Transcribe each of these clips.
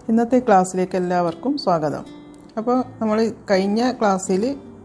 ഇന്നത്തെ ക്ലാസ്സിലേക്ക് എല്ലാവർക്കും സ്വാഗതം അപ്പോൾ നമ്മൾ കഴിഞ്ഞ ക്ലാസ്സിൽ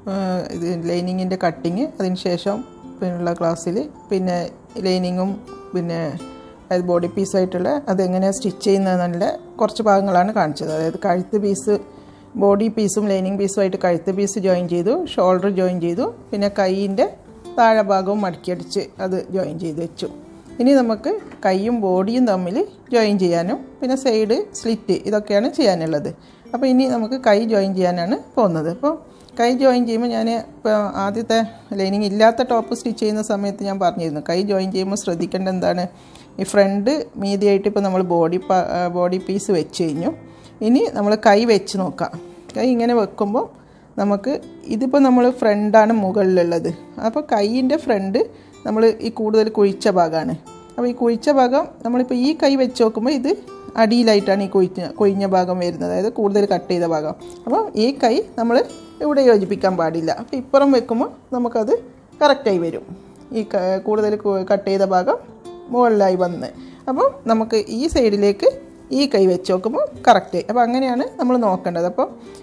ഇത് ലൈനിങ്ങിൻ്റെ കട്ടിങ് അതിനുശേഷം പിന്നെയുള്ള ക്ലാസ്സിൽ പിന്നെ ലൈനിങ്ങും പിന്നെ അതായത് ബോഡി പീസായിട്ടുള്ള അതെങ്ങനെ സ്റ്റിച്ച് ചെയ്യുന്നതെന്നുള്ള കുറച്ച് ഭാഗങ്ങളാണ് കാണിച്ചത് അതായത് കഴുത്ത് പീസ് ബോഡി പീസും ലൈനിങ് പീസുമായിട്ട് കഴുത്ത് പീസ് ജോയിൻ ചെയ്തു ഷോൾഡർ ജോയിൻ ചെയ്തു പിന്നെ കൈയിൻ്റെ താഴെ ഭാഗവും മടക്കിയടിച്ച് അത് ജോയിൻ ചെയ്ത് വെച്ചു ഇനി നമുക്ക് കൈയും ബോഡിയും തമ്മിൽ ജോയിൻ ചെയ്യാനും പിന്നെ സൈഡ് സ്ലിറ്റ് ഇതൊക്കെയാണ് ചെയ്യാനുള്ളത് അപ്പോൾ ഇനി നമുക്ക് കൈ ജോയിൻ ചെയ്യാനാണ് പോകുന്നത് അപ്പോൾ കൈ ജോയിൻ ചെയ്യുമ്പോൾ ഞാൻ ഇപ്പോൾ ആദ്യത്തെ ലൈനിങ് ഇല്ലാത്ത ടോപ്പ് സ്റ്റിച്ച് ചെയ്യുന്ന സമയത്ത് ഞാൻ പറഞ്ഞിരുന്നു കൈ ജോയിൻ ചെയ്യുമ്പോൾ ശ്രദ്ധിക്കേണ്ട എന്താണ് ഈ ഫ്രണ്ട് മീതിയായിട്ട് ഇപ്പോൾ നമ്മൾ ബോഡി ബോഡി പീസ് വെച്ച് കഴിഞ്ഞു ഇനി നമ്മൾ കൈ വെച്ച് നോക്കാം കൈ ഇങ്ങനെ വെക്കുമ്പോൾ നമുക്ക് ഇതിപ്പോൾ നമ്മൾ ഫ്രണ്ടാണ് മുകളിലുള്ളത് അപ്പോൾ കൈയിൻ്റെ ഫ്രണ്ട് നമ്മൾ ഈ കൂടുതൽ കുഴിച്ച ഭാഗമാണ് അപ്പോൾ ഈ കുഴിച്ച ഭാഗം നമ്മളിപ്പോൾ ഈ കൈ വെച്ച് നോക്കുമ്പോൾ ഇത് അടിയിലായിട്ടാണ് ഈ കുഴിച്ച കൊഴിഞ്ഞ ഭാഗം വരുന്നത് അതായത് കൂടുതൽ കട്ട് ചെയ്ത ഭാഗം അപ്പോൾ ഈ കൈ നമ്മൾ ഇവിടെ യോജിപ്പിക്കാൻ പാടില്ല അപ്പോൾ ഇപ്പുറം വെക്കുമ്പോൾ നമുക്കത് കറക്റ്റായി വരും ഈ കൂടുതൽ കട്ട് ചെയ്ത ഭാഗം മുകളിലായി വന്ന് അപ്പം നമുക്ക് ഈ സൈഡിലേക്ക് ഈ കൈ വെച്ച് നോക്കുമ്പോൾ കറക്റ്റ് അപ്പോൾ അങ്ങനെയാണ് നമ്മൾ നോക്കേണ്ടത് അപ്പോൾ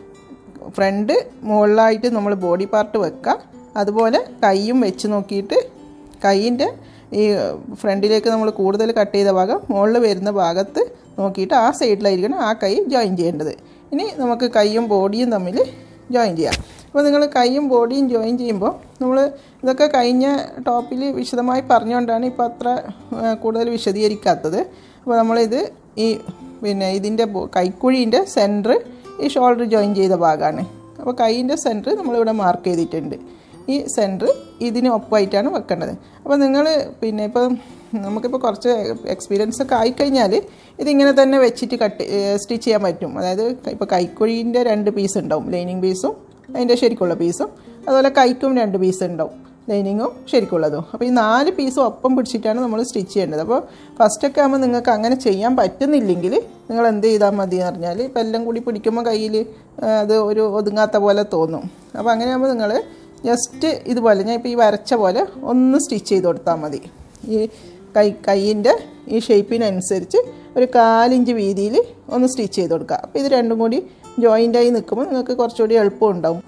ഫ്രണ്ട് മുകളിലായിട്ട് നമ്മൾ ബോഡി പാർട്ട് വെക്കുക അതുപോലെ കൈയും വെച്ച് നോക്കിയിട്ട് കൈയിൻ്റെ ഈ ഫ്രണ്ടിലേക്ക് നമ്മൾ കൂടുതൽ കട്ട് ചെയ്ത ഭാഗം മുകളിൽ വരുന്ന ഭാഗത്ത് നോക്കിയിട്ട് ആ സൈഡിലായിരിക്കണം ആ കൈ ജോയിൻ ചെയ്യേണ്ടത് ഇനി നമുക്ക് കൈയും ബോഡിയും തമ്മിൽ ജോയിൻ ചെയ്യാം അപ്പോൾ നിങ്ങൾ കൈയും ബോഡിയും ജോയിൻ ചെയ്യുമ്പോൾ നമ്മൾ ഇതൊക്കെ കഴിഞ്ഞ ടോപ്പിൽ വിശദമായി പറഞ്ഞുകൊണ്ടാണ് ഇപ്പോൾ അത്ര കൂടുതൽ വിശദീകരിക്കാത്തത് അപ്പോൾ നമ്മളിത് ഈ പിന്നെ ഇതിൻ്റെ കൈക്കുഴീൻ്റെ സെൻറ്റർ ഈ ഷോൾഡർ ജോയിൻ ചെയ്ത ഭാഗമാണ് അപ്പോൾ കൈയിൻ്റെ സെൻറ്റർ നമ്മളിവിടെ മാർക്ക് ചെയ്തിട്ടുണ്ട് ഈ സെൻറ്റർ ഇതിന് ഒപ്പമായിട്ടാണ് വെക്കേണ്ടത് അപ്പോൾ നിങ്ങൾ പിന്നെ ഇപ്പം നമുക്കിപ്പോൾ കുറച്ച് എക്സ്പീരിയൻസ് ഒക്കെ ആയിക്കഴിഞ്ഞാൽ ഇതിങ്ങനെ തന്നെ വെച്ചിട്ട് കട്ട് സ്റ്റിച്ച് ചെയ്യാൻ പറ്റും അതായത് ഇപ്പോൾ കൈക്കുഴീൻ്റെ രണ്ട് പീസ് ഉണ്ടാവും ലൈനിങ് പീസും അതിൻ്റെ ശരിക്കുള്ള പീസും അതുപോലെ കൈക്കും രണ്ട് പീസ് ഉണ്ടാവും ലൈനിങ്ങും ശരിക്കുള്ളതും അപ്പോൾ ഈ നാല് പീസും ഒപ്പം പിടിച്ചിട്ടാണ് നമ്മൾ സ്റ്റിച്ച് ചെയ്യേണ്ടത് അപ്പോൾ ഫസ്റ്റൊക്കെ ആകുമ്പോൾ നിങ്ങൾക്ക് അങ്ങനെ ചെയ്യാൻ പറ്റുന്നില്ലെങ്കിൽ നിങ്ങൾ എന്ത് ചെയ്താൽ മതി എന്ന് പറഞ്ഞാൽ ഇപ്പോൾ എല്ലാം കൂടി പിടിക്കുമ്പോൾ കയ്യിൽ അത് ഒരു ഒതുങ്ങാത്ത പോലെ തോന്നും അപ്പോൾ അങ്ങനെ ആകുമ്പോൾ നിങ്ങൾ ജസ്റ്റ് ഇതുപോലെ ഞാൻ ഇപ്പോൾ ഈ വരച്ച പോലെ ഒന്ന് സ്റ്റിച്ച് ചെയ്ത് കൊടുത്താൽ മതി ഈ കൈ കൈയിൻ്റെ ഈ ഷേപ്പിനനുസരിച്ച് ഒരു കാലിഞ്ച് വീതിയിൽ ഒന്ന് സ്റ്റിച്ച് ചെയ്ത് കൊടുക്കുക അപ്പോൾ ഇത് രണ്ടും കൂടി ജോയിൻ്റായി നിൽക്കുമ്പോൾ നിങ്ങൾക്ക് കുറച്ചുകൂടി എളുപ്പം ഉണ്ടാവും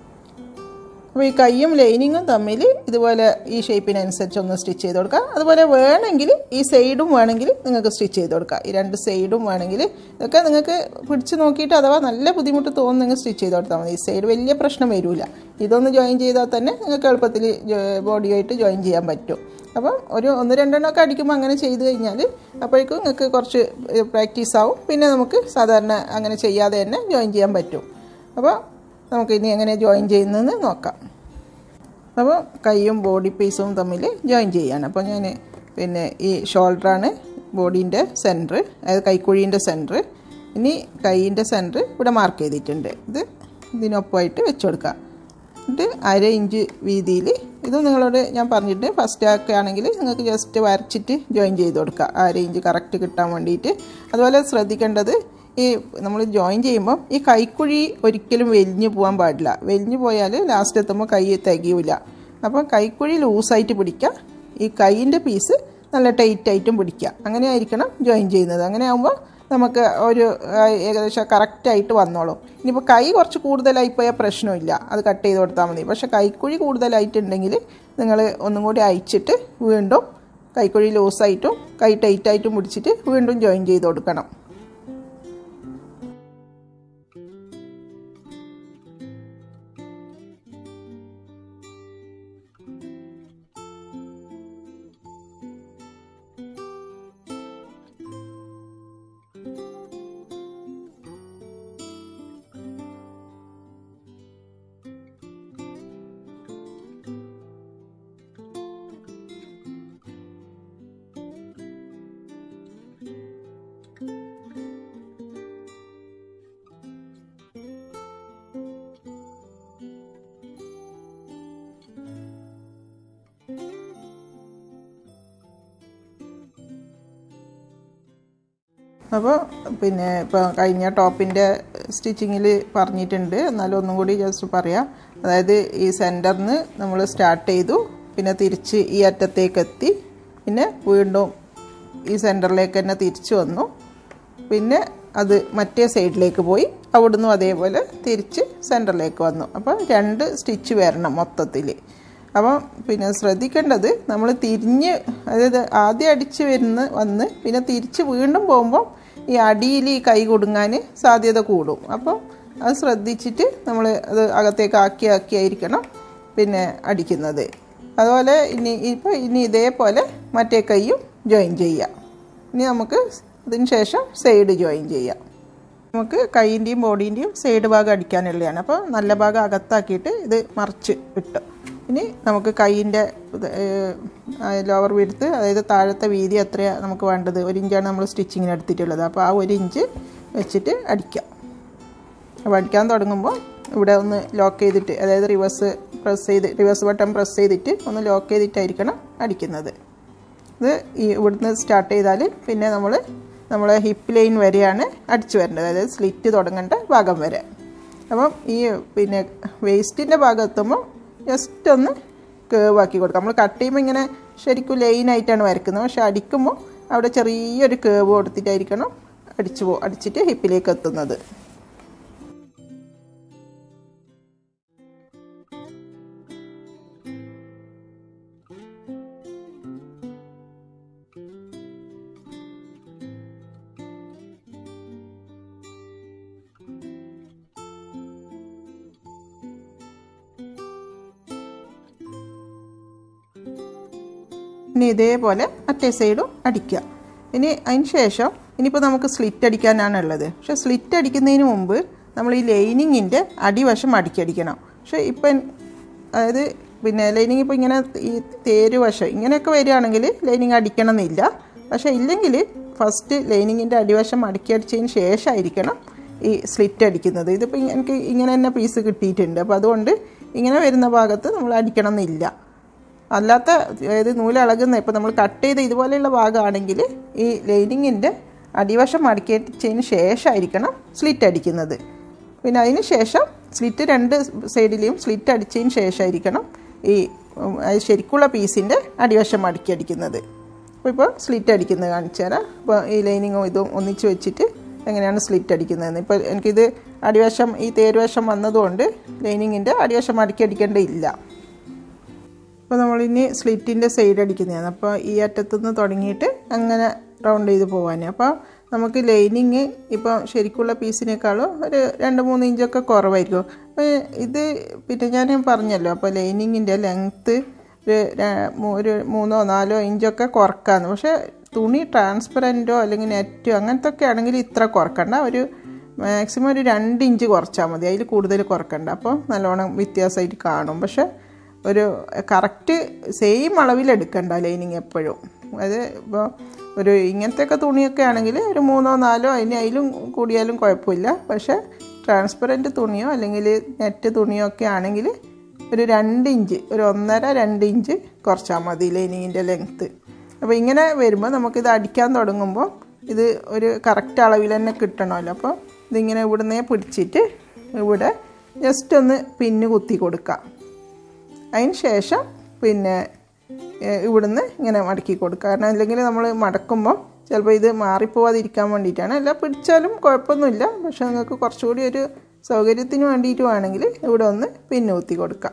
അപ്പോൾ ഈ കൈയും ലൈനിങ്ങും തമ്മിൽ ഇതുപോലെ ഈ ഷേപ്പിനനുസരിച്ച് ഒന്ന് സ്റ്റിച്ച് ചെയ്ത് കൊടുക്കുക അതുപോലെ വേണമെങ്കിൽ ഈ സൈഡും വേണമെങ്കിൽ നിങ്ങൾക്ക് സ്റ്റിച്ച് ചെയ്ത് കൊടുക്കുക ഈ രണ്ട് സൈഡും വേണമെങ്കിൽ ഇതൊക്കെ നിങ്ങൾക്ക് പിടിച്ച് നോക്കിയിട്ട് അഥവാ നല്ല ബുദ്ധിമുട്ട് തോന്നുന്നെങ്കിൽ സ്റ്റിച്ച് ചെയ്ത് കൊടുത്താൽ മതി ഈ സൈഡ് വലിയ പ്രശ്നം വരില്ല ഇതൊന്ന് ജോയിൻ ചെയ്താൽ തന്നെ നിങ്ങൾക്ക് എളുപ്പത്തിൽ ബോഡിയായിട്ട് ജോയിൻ ചെയ്യാൻ പറ്റും അപ്പം ഒരു ഒന്ന് രണ്ടെണ്ണമൊക്കെ അടിക്കുമ്പോൾ അങ്ങനെ ചെയ്ത് കഴിഞ്ഞാൽ അപ്പോഴേക്കും നിങ്ങൾക്ക് കുറച്ച് പ്രാക്ടീസ് ആവും പിന്നെ നമുക്ക് സാധാരണ അങ്ങനെ ചെയ്യാതെ തന്നെ ജോയിൻ ചെയ്യാൻ പറ്റും അപ്പോൾ നമുക്ക് ഇനി എങ്ങനെ ജോയിൻ ചെയ്യുന്നതെന്ന് നോക്കാം അപ്പോൾ കൈയും ബോഡി പീസും തമ്മിൽ ജോയിൻ ചെയ്യാണ് അപ്പോൾ ഞാൻ പിന്നെ ഈ ഷോൾഡറാണ് ബോഡീൻ്റെ സെൻറ്റർ അതായത് കൈക്കുഴീൻ്റെ സെൻറ്റർ ഇനി കൈയിൻ്റെ സെൻറ്റർ ഇവിടെ മാർക്ക് ചെയ്തിട്ടുണ്ട് ഇത് ഇതിനൊപ്പമായിട്ട് വെച്ച് കൊടുക്കുക എന്നിട്ട് അര ഇഞ്ച് വീതിയിൽ ഇത് നിങ്ങളോട് ഞാൻ പറഞ്ഞിട്ട് ഫസ്റ്റ് ഒക്കെ ആണെങ്കിൽ നിങ്ങൾക്ക് ജസ്റ്റ് വരച്ചിട്ട് ജോയിൻ ചെയ്ത് കൊടുക്കുക അര ഇഞ്ച് കറക്റ്റ് കിട്ടാൻ വേണ്ടിയിട്ട് അതുപോലെ ശ്രദ്ധിക്കേണ്ടത് ഈ നമ്മൾ ജോയിൻ ചെയ്യുമ്പോൾ ഈ കൈക്കുഴി ഒരിക്കലും വെലിഞ്ഞു പോകാൻ പാടില്ല വെലിഞ്ഞു പോയാൽ ലാസ്റ്റ് എത്തുമ്പോൾ കൈ തികയില്ല അപ്പോൾ കൈക്കുഴി ലൂസായിട്ട് പിടിക്കുക ഈ കൈയിൻ്റെ പീസ് നല്ല ടൈറ്റായിട്ടും പിടിക്കുക അങ്ങനെ ആയിരിക്കണം ജോയിൻ ചെയ്യുന്നത് അങ്ങനെ ആകുമ്പോൾ നമുക്ക് ഒരു ഏകദേശം കറക്റ്റായിട്ട് വന്നോളും ഇനിയിപ്പോൾ കൈ കുറച്ച് കൂടുതലായി പോയാൽ പ്രശ്നമില്ല അത് കട്ട് ചെയ്ത് കൊടുത്താൽ മതി പക്ഷേ കൈക്കുഴി കൂടുതലായിട്ടുണ്ടെങ്കിൽ നിങ്ങൾ ഒന്നും കൂടി അയച്ചിട്ട് വീണ്ടും കൈക്കുഴി ലൂസായിട്ടും കൈ ടൈറ്റായിട്ടും പിടിച്ചിട്ട് വീണ്ടും ജോയിൻ ചെയ്ത് കൊടുക്കണം അപ്പോൾ പിന്നെ ഇപ്പോൾ കഴിഞ്ഞ ടോപ്പിൻ്റെ സ്റ്റിച്ചിങ്ങിൽ പറഞ്ഞിട്ടുണ്ട് എന്നാലും ഒന്നും കൂടി ജസ്റ്റ് പറയാം അതായത് ഈ സെൻറ്ററിന് നമ്മൾ സ്റ്റാർട്ട് ചെയ്തു പിന്നെ തിരിച്ച് ഈ അറ്റത്തേക്ക് എത്തി പിന്നെ വീണ്ടും ഈ സെൻറ്ററിലേക്ക് തന്നെ തിരിച്ചു വന്നു പിന്നെ അത് മറ്റേ സൈഡിലേക്ക് പോയി അവിടുന്ന് അതേപോലെ തിരിച്ച് സെൻറ്ററിലേക്ക് വന്നു അപ്പോൾ രണ്ട് സ്റ്റിച്ച് വരണം മൊത്തത്തിൽ അപ്പോൾ പിന്നെ ശ്രദ്ധിക്കേണ്ടത് നമ്മൾ തിരിഞ്ഞ് അതായത് ആദ്യം അടിച്ച് വരുന്ന വന്ന് പിന്നെ തിരിച്ച് വീണ്ടും പോകുമ്പോൾ ഈ അടിയിൽ ഈ കൈ കൊടുങ്ങാൻ സാധ്യത കൂടും അപ്പോൾ അത് ശ്രദ്ധിച്ചിട്ട് നമ്മൾ അത് അകത്തേക്ക് ആക്കി ആക്കി ആയിരിക്കണം പിന്നെ അടിക്കുന്നത് അതുപോലെ ഇനി ഇപ്പോൾ ഇനി ഇതേപോലെ മറ്റേ കൈയും ജോയിൻ ചെയ്യാം ഇനി നമുക്ക് ഇതിന് ശേഷം സൈഡ് ജോയിൻ ചെയ്യാം നമുക്ക് കൈയിൻ്റെയും ബോഡീൻ്റെയും സൈഡ് ഭാഗം അടിക്കാനുള്ളതാണ് അപ്പോൾ നല്ല ഭാഗം അകത്താക്കിയിട്ട് ഇത് മറിച്ച് ഇട്ട് ഇനി നമുക്ക് കൈയിൻ്റെ ലോവർ വിടുത്ത് അതായത് താഴത്തെ വീതി എത്രയാണ് നമുക്ക് വേണ്ടത് ഒരു ഇഞ്ചാണ് നമ്മൾ സ്റ്റിച്ചിങ്ങിന് എടുത്തിട്ടുള്ളത് അപ്പോൾ ആ ഒരു ഇഞ്ച് വെച്ചിട്ട് അടിക്കാം അപ്പോൾ അടിക്കാൻ തുടങ്ങുമ്പോൾ ഇവിടെ ഒന്ന് ലോക്ക് ചെയ്തിട്ട് അതായത് റിവേഴ്സ് പ്രസ് ചെയ്ത് റിവേഴ്സ് ബട്ടൺ പ്രസ് ചെയ്തിട്ട് ഒന്ന് ലോക്ക് ചെയ്തിട്ടായിരിക്കണം അടിക്കുന്നത് ഇത് ഈ ഇവിടുന്ന് സ്റ്റാർട്ട് ചെയ്താൽ പിന്നെ നമ്മൾ നമ്മളെ ഹിപ്പ് ലൈൻ വരെയാണ് അടിച്ചു വരേണ്ടത് അതായത് സ്ലിറ്റ് തുടങ്ങേണ്ട ഭാഗം വരെ അപ്പം ഈ പിന്നെ വേസ്റ്റിൻ്റെ ഭാഗം എത്തുമ്പോൾ ജസ്റ്റ് ഒന്ന് കേവ് ആക്കി കൊടുക്കാം നമ്മൾ കട്ട് ചെയ്യുമ്പോൾ ഇങ്ങനെ ശരിക്കും ലൈനായിട്ടാണ് വരയ്ക്കുന്നത് പക്ഷെ അടിക്കുമ്പോൾ അവിടെ ചെറിയൊരു കേവ് കൊടുത്തിട്ടായിരിക്കണം അടിച്ചു പോ അടിച്ചിട്ട് ഹിപ്പിലേക്ക് എത്തുന്നത് ഇനി ഇതേപോലെ മറ്റേ സൈഡും അടിക്കുക ഇനി അതിന് ശേഷം ഇനിയിപ്പോൾ നമുക്ക് സ്ലിറ്റ് അടിക്കാനാണുള്ളത് പക്ഷെ സ്ലിറ്റ് അടിക്കുന്നതിന് മുമ്പ് നമ്മൾ ഈ ലൈനിങ്ങിൻ്റെ അടിവശം അടിക്കടിക്കണം പക്ഷേ ഇപ്പം അതായത് പിന്നെ ലൈനിങ് ഇപ്പോൾ ഇങ്ങനെ ഈ തേര് വശം ഇങ്ങനെയൊക്കെ വരികയാണെങ്കിൽ ലൈനിങ് അടിക്കണം എന്നില്ല പക്ഷേ ഇല്ലെങ്കിൽ ഫസ്റ്റ് ലൈനിങ്ങിൻ്റെ അടിവശം അടിക്കി അടിച്ചതിന് ശേഷമായിരിക്കണം ഈ സ്ലിറ്റ് അടിക്കുന്നത് ഇതിപ്പോൾ എനിക്ക് ഇങ്ങനെ തന്നെ പീസ് കിട്ടിയിട്ടുണ്ട് അപ്പോൾ അതുകൊണ്ട് ഇങ്ങനെ വരുന്ന ഭാഗത്ത് നമ്മൾ അടിക്കണം എന്നില്ല അല്ലാത്ത അതായത് നൂലിളകുന്ന ഇപ്പോൾ നമ്മൾ കട്ട് ചെയ്ത ഇതുപോലെയുള്ള ഭാഗമാണെങ്കിൽ ഈ ലൈനിങ്ങിൻ്റെ അടിവശം മടക്കിയതിന് ശേഷമായിരിക്കണം സ്ലിറ്റ് അടിക്കുന്നത് പിന്നെ അതിന് ശേഷം സ്ലിറ്റ് രണ്ട് സൈഡിലെയും സ്ലിറ്റ് അടിച്ചതിന് ശേഷമായിരിക്കണം ഈ ശരിക്കുള്ള പീസിൻ്റെ അടിവശം മടക്കി അടിക്കുന്നത് അപ്പോൾ ഇപ്പോൾ സ്ലിറ്റ് അടിക്കുന്നത് കാണിച്ചു തരാം അപ്പോൾ ഈ ലൈനിങ്ങും ഇതും ഒന്നിച്ച് വെച്ചിട്ട് എങ്ങനെയാണ് സ്ലിറ്റ് അടിക്കുന്നതെന്ന് ഇപ്പോൾ എനിക്കിത് അടിവശം ഈ തേരുവശം വന്നതുകൊണ്ട് ലൈനിങ്ങിൻ്റെ അടിവശം മടക്കി അടിക്കേണ്ടതില്ല അപ്പോൾ നമ്മളിനി സ്ലിറ്റിൻ്റെ സൈഡ് അടിക്കുന്നതാണ് അപ്പോൾ ഈ അറ്റത്തുനിന്ന് തുടങ്ങിയിട്ട് അങ്ങനെ റൗണ്ട് ചെയ്ത് പോകാൻ അപ്പോൾ നമുക്ക് ലൈനിങ് ഇപ്പോൾ ശരിക്കുള്ള പീസിനേക്കാളും ഒരു രണ്ട് മൂന്ന് ഇഞ്ചൊക്കെ കുറവായിരിക്കും അപ്പോൾ ഇത് പിന്നെ ഞാൻ പറഞ്ഞല്ലോ അപ്പോൾ ലൈനിങ്ങിൻ്റെ ലെങ്ത്ത് ഒരു ഒരു മൂന്നോ നാലോ ഇഞ്ചൊക്കെ കുറക്കാമെന്ന് പക്ഷേ തുണി ട്രാൻസ്പെറൻറ്റോ അല്ലെങ്കിൽ നെറ്റോ അങ്ങനത്തെ ഒക്കെ ആണെങ്കിൽ ഇത്ര കുറക്കണ്ട ഒരു മാക്സിമം ഒരു രണ്ട് ഇഞ്ച് കുറച്ചാൽ മതി അതിൽ കൂടുതൽ കുറക്കണ്ട അപ്പോൾ നല്ലോണം വ്യത്യാസമായിട്ട് കാണും പക്ഷേ ഒരു കറക്റ്റ് സെയിം അളവിൽ എടുക്കണ്ട ലൈനിങ് എപ്പോഴും അത് ഇപ്പോൾ ഒരു ഇങ്ങനത്തെയൊക്കെ തുണിയൊക്കെ ആണെങ്കിൽ ഒരു മൂന്നോ നാലോ അതിന് അതിലും കൂടിയാലും കുഴപ്പമില്ല പക്ഷേ ട്രാൻസ്പെറൻറ്റ് തുണിയോ അല്ലെങ്കിൽ നെറ്റ് തുണിയോ ഒക്കെ ആണെങ്കിൽ ഒരു രണ്ട് ഇഞ്ച് ഒരു ഒന്നര രണ്ട് ഇഞ്ച് കുറച്ചാൽ മതി ലൈനിങ്ങിൻ്റെ ലെങ്ത്ത് അപ്പോൾ ഇങ്ങനെ വരുമ്പോൾ നമുക്കിത് അടിക്കാൻ തുടങ്ങുമ്പോൾ ഇത് ഒരു കറക്റ്റ് അളവിൽ തന്നെ കിട്ടണമല്ലോ അപ്പോൾ ഇതിങ്ങനെ ഇവിടുന്നേ പിടിച്ചിട്ട് ഇവിടെ ജസ്റ്റ് ഒന്ന് പിന്ന് കുത്തി കൊടുക്കാം അതിന് ശേഷം പിന്നെ ഇവിടുന്ന് ഇങ്ങനെ മടക്കി കൊടുക്കുക കാരണം അല്ലെങ്കിൽ നമ്മൾ മടക്കുമ്പോൾ ചിലപ്പോൾ ഇത് മാറിപ്പോവാതിരിക്കാൻ വേണ്ടിയിട്ടാണ് അല്ല പിടിച്ചാലും കുഴപ്പമൊന്നുമില്ല പക്ഷെ നിങ്ങൾക്ക് കുറച്ചുകൂടി ഒരു സൗകര്യത്തിന് വേണ്ടിയിട്ടുമാണെങ്കിൽ ഇവിടെ ഒന്ന് പിന്നെ കുത്തി കൊടുക്കാം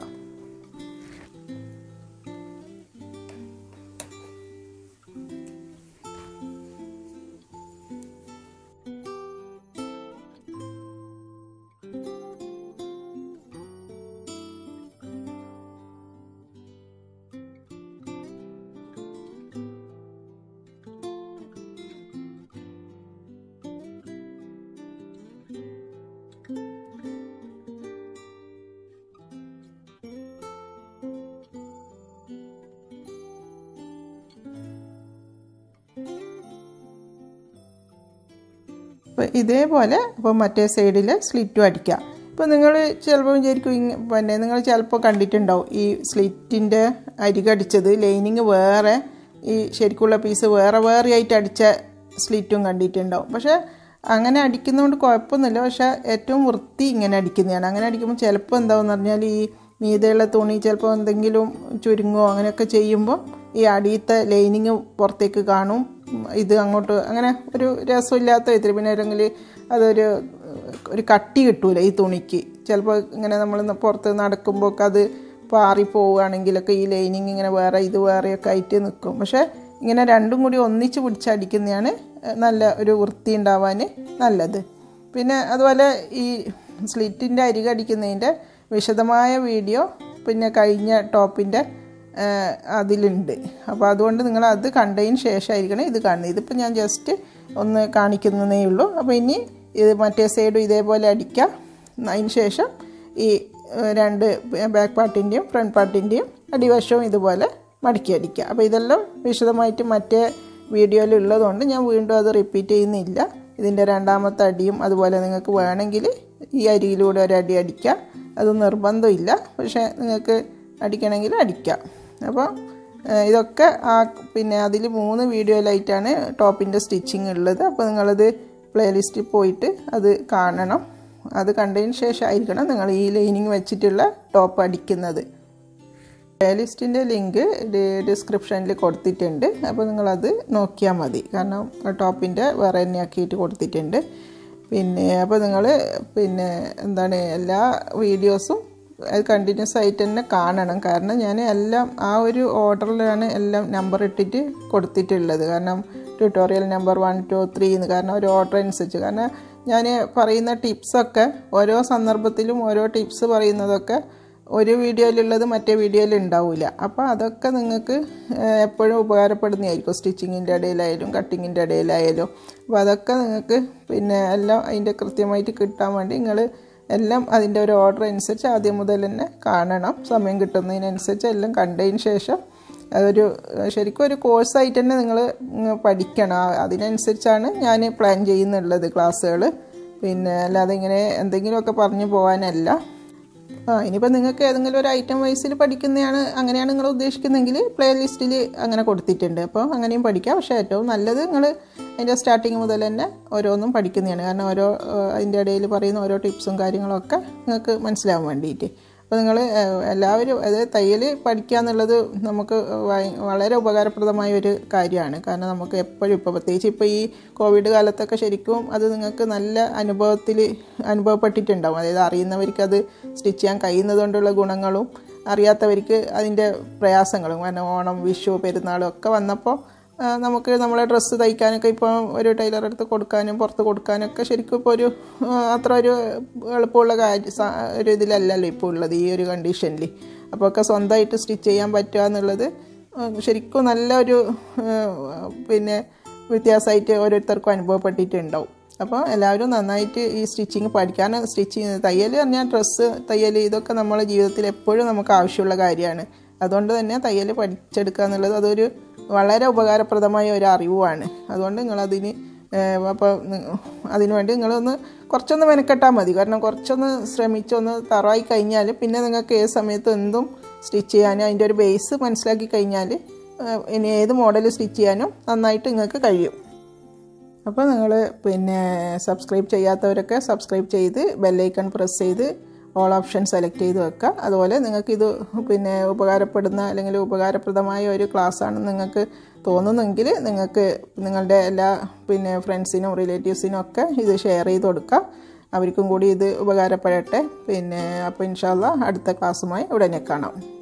അപ്പോൾ ഇതേപോലെ അപ്പോൾ മറ്റേ സൈഡിൽ സ്ലിറ്റും അടിക്കാം ഇപ്പോൾ നിങ്ങൾ ചിലപ്പോൾ വിചാരിക്കും ഇങ്ങ പിന്നെ നിങ്ങൾ ചിലപ്പോൾ കണ്ടിട്ടുണ്ടാവും ഈ സ്ലിറ്റിൻ്റെ അരികടിച്ചത് ലൈനിങ് വേറെ ഈ ശരിക്കുള്ള പീസ് വേറെ വേറെ ആയിട്ട് അടിച്ച സ്ലിറ്റും കണ്ടിട്ടുണ്ടാവും പക്ഷേ അങ്ങനെ അടിക്കുന്നതുകൊണ്ട് കുഴപ്പമൊന്നുമില്ല പക്ഷേ ഏറ്റവും വൃത്തി ഇങ്ങനെ അടിക്കുന്നതാണ് അങ്ങനെ അടിക്കുമ്പോൾ ചിലപ്പോൾ എന്താണെന്ന് പറഞ്ഞാൽ ഈ മീതെയുള്ള തുണി ചിലപ്പോൾ എന്തെങ്കിലും ചുരുങ്ങോ അങ്ങനെയൊക്കെ ചെയ്യുമ്പോൾ ഈ അടിയത്തെ ലൈനിങ് പുറത്തേക്ക് കാണും ഇത് അങ്ങോട്ട് അങ്ങനെ ഒരു രസമില്ലാത്ത വിധത്തിൽ പിന്നെ അല്ലെങ്കിൽ അതൊരു ഒരു കട്ടി കിട്ടൂല ഈ തുണിക്ക് ചിലപ്പോൾ ഇങ്ങനെ നമ്മൾ പുറത്ത് നടക്കുമ്പോൾ ഒക്കെ അത് പാറിപ്പോവുകയാണെങ്കിലൊക്കെ ഈ ലൈനിങ് ഇങ്ങനെ വേറെ ഇത് വേറെയൊക്കെ ആയിട്ട് നിൽക്കും പക്ഷേ ഇങ്ങനെ രണ്ടും കൂടി ഒന്നിച്ച് പിടിച്ചടിക്കുന്നതാണ് നല്ല ഒരു വൃത്തി ഉണ്ടാവാൻ നല്ലത് പിന്നെ അതുപോലെ ഈ സ്ലിറ്റിൻ്റെ അരികടിക്കുന്നതിൻ്റെ വിശദമായ വീഡിയോ പിന്നെ കഴിഞ്ഞ ടോപ്പിൻ്റെ അതിലുണ്ട് അപ്പോൾ അതുകൊണ്ട് നിങ്ങൾ അത് കണ്ടതിന് ശേഷമായിരിക്കണം ഇത് കാണുന്നത് ഇതിപ്പോൾ ഞാൻ ജസ്റ്റ് ഒന്ന് കാണിക്കുന്നതേ ഉള്ളൂ അപ്പോൾ ഇനി ഇത് മറ്റേ സൈഡും ഇതേപോലെ അടിക്കാം അതിന് ശേഷം ഈ രണ്ട് ബാക്ക് പാർട്ടിൻ്റെയും ഫ്രണ്ട് പാർട്ടിൻ്റെയും അടിവശവും ഇതുപോലെ മടക്കി അടിക്കുക അപ്പോൾ ഇതെല്ലാം വിശദമായിട്ട് മറ്റേ വീഡിയോയിൽ ഉള്ളതുകൊണ്ട് ഞാൻ വീണ്ടും അത് റിപ്പീറ്റ് ചെയ്യുന്നില്ല ഇതിൻ്റെ രണ്ടാമത്തെ അടിയും അതുപോലെ നിങ്ങൾക്ക് വേണമെങ്കിൽ ഈ അരിയിലൂടെ ഒരു അടി അടിക്കാം അത് നിർബന്ധമില്ല പക്ഷേ നിങ്ങൾക്ക് അടിക്കണമെങ്കിൽ അടിക്കാം അപ്പോൾ ഇതൊക്കെ ആ പിന്നെ അതിൽ മൂന്ന് വീഡിയോയിലായിട്ടാണ് ടോപ്പിൻ്റെ സ്റ്റിച്ചിങ് ഉള്ളത് അപ്പോൾ നിങ്ങളത് പ്ലേലിസ്റ്റിൽ പോയിട്ട് അത് കാണണം അത് കണ്ടതിന് ശേഷമായിരിക്കണം നിങ്ങൾ ഈ ലൈനിങ് വെച്ചിട്ടുള്ള ടോപ്പ് അടിക്കുന്നത് പ്ലേലിസ്റ്റിൻ്റെ ലിങ്ക് ഡിസ്ക്രിപ്ഷനിൽ കൊടുത്തിട്ടുണ്ട് അപ്പോൾ നിങ്ങളത് നോക്കിയാൽ മതി കാരണം ടോപ്പിൻ്റെ വേറെ തന്നെ ആക്കിയിട്ട് കൊടുത്തിട്ടുണ്ട് പിന്നെ അപ്പോൾ നിങ്ങൾ പിന്നെ എന്താണ് എല്ലാ വീഡിയോസും അത് കണ്ടിന്യൂസ് ആയിട്ട് തന്നെ കാണണം കാരണം ഞാൻ എല്ലാം ആ ഒരു ഓർഡറിലാണ് എല്ലാം നമ്പർ ഇട്ടിട്ട് കൊടുത്തിട്ടുള്ളത് കാരണം tutorial number one two three എന്ന് കാരണം ഒരു ഓർഡർ അനുസരിച്ച് കാരണം ഞാൻ പറയുന്ന ടിപ്സൊക്കെ ഓരോ സന്ദർഭത്തിലും ഓരോ ടിപ്സ് പറയുന്നതൊക്കെ ഒരു വീഡിയോയിലുള്ളത് മറ്റേ വീഡിയോയിൽ ഉണ്ടാവില്ല അപ്പോൾ അതൊക്കെ നിങ്ങൾക്ക് എപ്പോഴും ഉപകാരപ്പെടുന്നതായിരിക്കും സ്റ്റിച്ചിങ്ങിൻ്റെ ഇടയിലായാലും കട്ടിങ്ങിൻ്റെ ഇടയിലായാലും അപ്പോൾ അതൊക്കെ നിങ്ങൾക്ക് പിന്നെ എല്ലാം അതിൻ്റെ കൃത്യമായിട്ട് കിട്ടാൻ വേണ്ടി നിങ്ങൾ എല്ലാം അതിൻ്റെ ഒരു ഓർഡർ അനുസരിച്ച് ആദ്യം മുതൽ തന്നെ കാണണം സമയം കിട്ടുന്നതിനനുസരിച്ച് എല്ലാം കണ്ടതിന് ശേഷം അതൊരു ശരിക്കും ഒരു കോഴ്സായിട്ട് തന്നെ നിങ്ങൾ പഠിക്കണം അതിനനുസരിച്ചാണ് ഞാൻ പ്ലാൻ ചെയ്യുന്നുള്ളത് ക്ലാസ്സുകൾ പിന്നെ അല്ലാതെ ഇങ്ങനെ എന്തെങ്കിലുമൊക്കെ പറഞ്ഞു പോകാനല്ല ആ ഇനിയിപ്പോൾ നിങ്ങൾക്ക് ഏതെങ്കിലും ഒരു ഐറ്റം വൈസിൽ പഠിക്കുന്നതാണ് അങ്ങനെയാണ് നിങ്ങൾ ഉദ്ദേശിക്കുന്നതെങ്കിൽ പ്ലേ ലിസ്റ്റിൽ അങ്ങനെ കൊടുത്തിട്ടുണ്ട് അപ്പോൾ അങ്ങനെയും പഠിക്കാം പക്ഷേ ഏറ്റവും നല്ലത് നിങ്ങൾ അതിൻ്റെ സ്റ്റാർട്ടിങ് മുതൽ തന്നെ ഓരോന്നും പഠിക്കുന്നതാണ് കാരണം ഓരോ അതിൻ്റെ ഇടയിൽ പറയുന്ന ഓരോ ടിപ്സും കാര്യങ്ങളൊക്കെ നിങ്ങൾക്ക് മനസ്സിലാവാൻ വേണ്ടിയിട്ട് അപ്പോൾ നിങ്ങൾ എല്ലാവരും അതായത് തയ്യൽ പഠിക്കുക എന്നുള്ളത് നമുക്ക് വളരെ ഉപകാരപ്രദമായ ഒരു കാര്യമാണ് കാരണം നമുക്ക് എപ്പോഴും ഇപ്പോൾ പ്രത്യേകിച്ച് ഇപ്പോൾ ഈ കോവിഡ് കാലത്തൊക്കെ ശരിക്കും അത് നിങ്ങൾക്ക് നല്ല അനുഭവത്തിൽ അനുഭവപ്പെട്ടിട്ടുണ്ടാവും അതായത് അറിയുന്നവർക്ക് അത് സ്റ്റിച്ച് ചെയ്യാൻ കഴിയുന്നത് കൊണ്ടുള്ള ഗുണങ്ങളും അറിയാത്തവർക്ക് അതിൻ്റെ പ്രയാസങ്ങളും കാരണം ഓണം വിഷു പെരുന്നാളും ഒക്കെ വന്നപ്പോൾ നമുക്ക് നമ്മളെ ഡ്രസ്സ് തയ്ക്കാനൊക്കെ ഇപ്പോൾ ഒരു ടൈലർ അടുത്ത് കൊടുക്കാനും പുറത്ത് കൊടുക്കാനൊക്കെ ശരിക്കും ഇപ്പോൾ ഒരു അത്ര ഒരു എളുപ്പമുള്ള കാര്യം ഒരു ഇതിലല്ലല്ലോ ഇപ്പോൾ ഉള്ളത് ഈ ഒരു കണ്ടീഷനിൽ അപ്പോൾ ഒക്കെ സ്വന്തമായിട്ട് സ്റ്റിച്ച് ചെയ്യാൻ പറ്റുക എന്നുള്ളത് ശരിക്കും നല്ലൊരു പിന്നെ വ്യത്യാസമായിട്ട് ഓരോരുത്തർക്കും അനുഭവപ്പെട്ടിട്ടുണ്ടാവും അപ്പോൾ എല്ലാവരും നന്നായിട്ട് ഈ സ്റ്റിച്ചിങ് പഠിക്കാൻ സ്റ്റിച്ചിങ് തയ്യൽ പറഞ്ഞാൽ ഡ്രസ്സ് തയ്യൽ ഇതൊക്കെ നമ്മളെ ജീവിതത്തിൽ എപ്പോഴും നമുക്ക് ആവശ്യമുള്ള കാര്യമാണ് അതുകൊണ്ട് തന്നെ തയ്യൽ പഠിച്ചെടുക്കുക എന്നുള്ളത് അതൊരു വളരെ ഉപകാരപ്രദമായ ഒരു അറിവുമാണ് അതുകൊണ്ട് നിങ്ങളതിന് അപ്പോൾ അതിനുവേണ്ടി നിങ്ങളൊന്ന് കുറച്ചൊന്ന് മെനക്കെട്ടാൽ മതി കാരണം കുറച്ചൊന്ന് ശ്രമിച്ചൊന്ന് തറവായി കഴിഞ്ഞാൽ പിന്നെ നിങ്ങൾക്ക് ഏത് സമയത്ത് എന്തും സ്റ്റിച്ച് ചെയ്യാനും അതിൻ്റെ ഒരു ബേസ് മനസ്സിലാക്കി കഴിഞ്ഞാൽ ഇനി ഏത് മോഡൽ സ്റ്റിച്ച് ചെയ്യാനും നന്നായിട്ട് നിങ്ങൾക്ക് കഴിയും അപ്പോൾ നിങ്ങൾ പിന്നെ സബ്സ്ക്രൈബ് ചെയ്യാത്തവരൊക്കെ സബ്സ്ക്രൈബ് ചെയ്ത് ബെല്ലൈക്കൺ പ്രസ് ചെയ്ത് ഓൾ ഓപ്ഷൻ സെലക്ട് ചെയ്ത് വെക്കുക അതുപോലെ നിങ്ങൾക്കിത് പിന്നെ ഉപകാരപ്പെടുന്ന അല്ലെങ്കിൽ ഉപകാരപ്രദമായ ഒരു ക്ലാസ്സാണ് നിങ്ങൾക്ക് തോന്നുന്നെങ്കിൽ നിങ്ങൾക്ക് നിങ്ങളുടെ എല്ലാ പിന്നെ ഫ്രണ്ട്സിനും റിലേറ്റീവ്സിനും ഒക്കെ ഇത് ഷെയർ ചെയ്ത് കൊടുക്കുക അവർക്കും കൂടി ഇത് ഉപകാരപ്പെടട്ടെ പിന്നെ അപ്പോൾ ഇൻഷാല്ല അടുത്ത ക്ലാസ്സുമായി ഉടനെ കാണാം